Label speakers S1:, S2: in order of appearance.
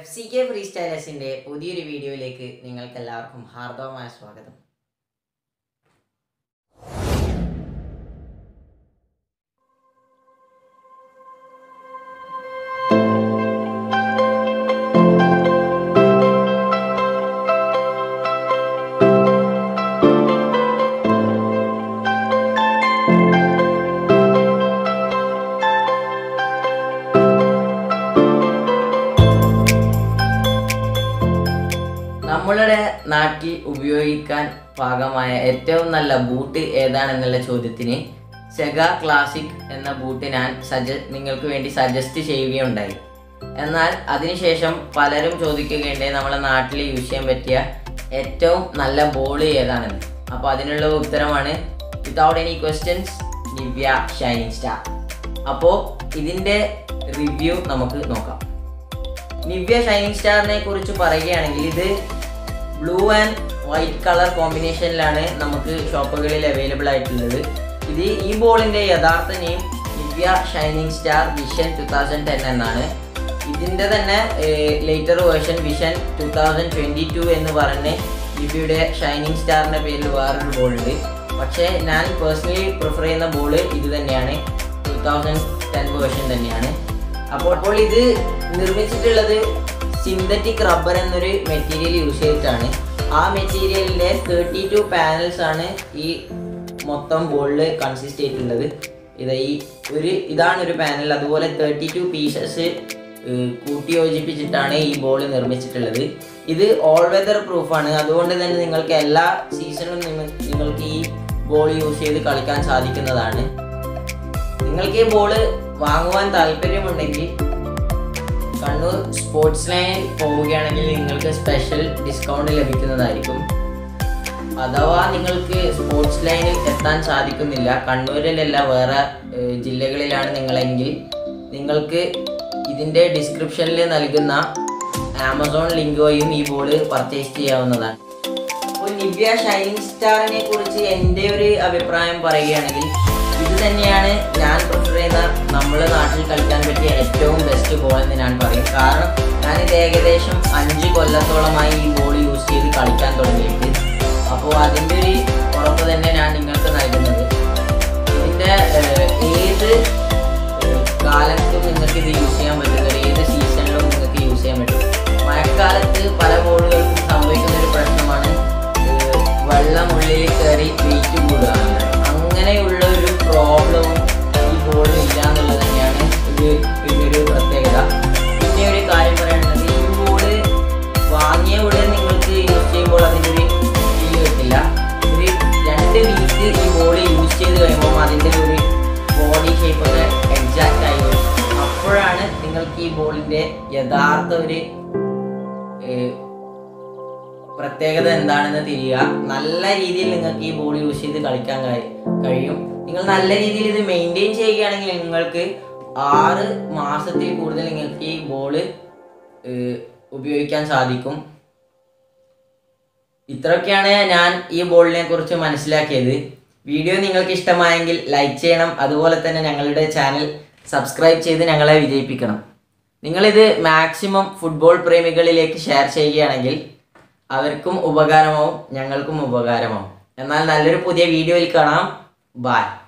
S1: F C K free സ്റ്റൈലേഴ്സിന്റെ പുതിയൊരു വീഡിയോയിലേക്ക് നിങ്ങൾക്ക് എല്ലാവർക്കും ഹാർദവമായ സ്വാഗതം നമ്മളുടെ നാട്ടിൽ ഉപയോഗിക്കാൻ പാകമായ ഏറ്റവും നല്ല ബൂട്ട് ഏതാണെന്നുള്ള ചോദ്യത്തിന് സെഗ ക്ലാസിക് എന്ന ബൂട്ട് ഞാൻ സജ നിങ്ങൾക്ക് വേണ്ടി സജസ്റ്റ് ചെയ്യുകയുണ്ടായി എന്നാൽ അതിനുശേഷം പലരും ചോദിക്കുകയുണ്ടായി നമ്മളെ നാട്ടിൽ യൂസ് ചെയ്യാൻ പറ്റിയ ഏറ്റവും നല്ല ബോൾ ഏതാണെന്ന് അപ്പോൾ അതിനുള്ള ഉത്തരമാണ് without any questions Nivia shining star അപ്പോൾ ഇതിൻ്റെ റിവ്യൂ നമുക്ക് നോക്കാം നിവ്യ ഷൈനിങ് സ്റ്റാറിനെ കുറിച്ച് പറയുകയാണെങ്കിൽ ഇത് ബ്ലൂ ആൻഡ് വൈറ്റ് കളർ കോമ്പിനേഷനിലാണ് നമുക്ക് ഷോപ്പുകളിൽ അവൈലബിൾ ആയിട്ടുള്ളത് ഇത് ഈ ബോളിൻ്റെ യഥാർത്ഥ name Nivia shining star vision two thousand ten എന്നാണ് ഇതിൻ്റെ തന്നെ later version vision two thousand twenty two എന്ന് പറഞ്ഞ് നിവ്യയുടെ ഷൈനിങ് സ്റ്റാറിൻ്റെ പേരിൽ വേറൊരു ബോളുണ്ട് പക്ഷേ ഞാൻ പേഴ്സണലി പ്രിഫർ ചെയ്യുന്ന ബോള് ഇത് തന്നെയാണ് ടു തൗസൻഡ് ടെൻ വേർഷൻ തന്നെയാണ് അപ്പോൾ അപ്പോൾ ഇത് നിർമ്മിച്ചിട്ടുള്ളത് സിന്തറ്റിക് റബ്ബർ എന്നൊരു മെറ്റീരിയൽ യൂസ് ചെയ്തിട്ടാണ് ആ മെറ്റീരിയലിൻ്റെ തേർട്ടി ടു പാനൽസ് ആണ് ഈ മൊത്തം ബോളിൽ കൺസിസ്റ്റ് ചെയ്തിട്ടുള്ളത് ഇത് ഈ ഒരു ഇതാണ് ഒരു പാനൽ അതുപോലെ തേർട്ടി ടു പീസസ് കൂട്ടി യോജിപ്പിച്ചിട്ടാണ് ഈ ബോൾ നിർമ്മിച്ചിട്ടുള്ളത് ഇത് ഓൾ വെതർ പ്രൂഫാണ് അതുകൊണ്ട് തന്നെ നിങ്ങൾക്ക് എല്ലാ സീസണിലും നിങ്ങൾ നിങ്ങൾക്ക് ഈ ബോൾ യൂസ് ചെയ്ത് കളിക്കാൻ സാധിക്കുന്നതാണ് നിങ്ങൾക്ക് ഈ ബോള് വാങ്ങുവാൻ താല്പര്യമുണ്ടെങ്കിൽ കണ്ണൂർ സ്പോർട്സ് ലൈനിൽ പോവുകയാണെങ്കിൽ നിങ്ങൾക്ക് സ്പെഷ്യൽ ഡിസ്കൗണ്ട് ലഭിക്കുന്നതായിരിക്കും അഥവാ നിങ്ങൾക്ക് സ്പോർട്സ് ലൈനിൽ എത്താൻ സാധിക്കുന്നില്ല കണ്ണൂരിലല്ല വേറെ ഏഹ്, ജില്ലകളിലാണ് നിങ്ങളെങ്കിൽ നിങ്ങൾക്ക് ഇതിൻ്റെ ഡിസ്ക്രിപ്ഷനിൽ നൽകുന്ന ആമസോൺ ലിങ്ക് വഴിയും ഈ ബോൾ പർച്ചേസ് ചെയ്യാവുന്നതാണ് അപ്പോൾ നിവ്യ ഷൈനിങ് സ്റ്റാറിനെ കുറിച്ച് എൻ്റെ ഒരു അഭിപ്രായം പറയുകയാണെങ്കിൽ ഇത് തന്നെയാണ് ഞാൻ പ്രിഫർ ചെയ്യുന്ന നമ്മുടെ നാട്ടിൽ കളിക്കാൻ പറ്റിയ ഏറ്റവും ബെസ്റ്റ് ബോൾ എന്ന് ഞാൻ പറയും കാരണം ഞാനിത് ഏകദേശം അഞ്ച് കൊല്ലത്തോളമായി ഈ ബോൾ യൂസ് ചെയ്ത് കളിക്കാൻ തുടങ്ങിയിട്ട് അപ്പോൾ അതിൻ്റെ ഒരു ഉറപ്പ് തന്നെ ഞാൻ നിങ്ങൾക്ക് നൽകുന്നത് ഇതിൻ്റെ ഏഹ്, ഏത് ഏഹ്, കാലത്തും നിങ്ങൾക്ക് ഇത് യൂസ് ചെയ്യാൻ പറ്റുന്നത് ഏത് സീസണിലും നിങ്ങൾക്ക് യൂസ് ചെയ്യാൻ പറ്റും മഴക്കാലത്ത് പല ബോളുകൾക്കും സംഭവിക്കുന്ന ഒരു പ്രശ്നമാണ് ഏഹ്, വെള്ളം ഉള്ളിൽ കയറി വെയിറ്റ് കൂടുക എന്നുള്ളത്. അങ്ങനെയുള്ള ഒരു പ്രോബ്ലവും ഈ ബോളിൽ ഇല്ല എന്നുള്ളത് തന്നെയാണ് ഇത് ഇതിൻ്റെ ഒരു പ്രത്യേകത പിന്നെ ഒരു കാര്യം പറയുന്നത് ഈ ബോള് വാങ്ങിയ ഉടനെ നിങ്ങൾക്ക് യൂസ് ചെയ്യുമ്പോൾ അതിൻ്റെ ഒരു ഫീൽ കിട്ടില്ല ഒരു രണ്ട് വീക്ക് ഈ ബോൾ യൂസ് ചെയ്ത് കഴിയുമ്പോൾ അതിൻ്റെ ഒരു ബോഡി ഷേപ്പ് ഒക്കെ എക്സാക്റ്റ് ആയി വരും അപ്പോഴാണ് നിങ്ങൾക്ക് ഈ ബോളിൻ്റെ യഥാർത്ഥ ഒരു ഏഹ്, പ്രത്യേകത എന്താണെന്ന് തിരിയുക നല്ല രീതിയിൽ നിങ്ങൾക്ക് ഈ ബോൾ യൂസ് ചെയ്ത് കളിക്കാൻ കഴി- കഴിയും നിങ്ങൾ നല്ല രീതിയിൽ ഇത് മെയിൻറ്റെയിൻ ചെയ്യുകയാണെങ്കിൽ നിങ്ങൾക്ക് ആറ് മാസത്തിൽ കൂടുതൽ നിങ്ങൾക്ക് ഈ ബോള് ഉപയോഗിക്കാൻ സാധിക്കും ഇത്രയൊക്കെയാണ് ഞാൻ ഈ ബോളിനെ കുറിച്ച് മനസ്സിലാക്കിയത് വീഡിയോ നിങ്ങൾക്ക് ഇഷ്ടമായെങ്കിൽ ലൈക്ക് ചെയ്യണം അതുപോലെ തന്നെ ഞങ്ങളുടെ ചാനൽ സബ്സ്ക്രൈബ് ചെയ്ത് ഞങ്ങളെ വിജയിപ്പിക്കണം നിങ്ങളിത് മാക്സിമം ഫുട്ബോൾ പ്രേമികളിലേക്ക് ഷെയർ ചെയ്യുകയാണെങ്കിൽ അവർക്കും ഉപകാരമാവും ഞങ്ങൾക്കും ഉപകാരമാവും എന്നാൽ നല്ലൊരു പുതിയ വീഡിയോയിൽ കാണാം ബായ്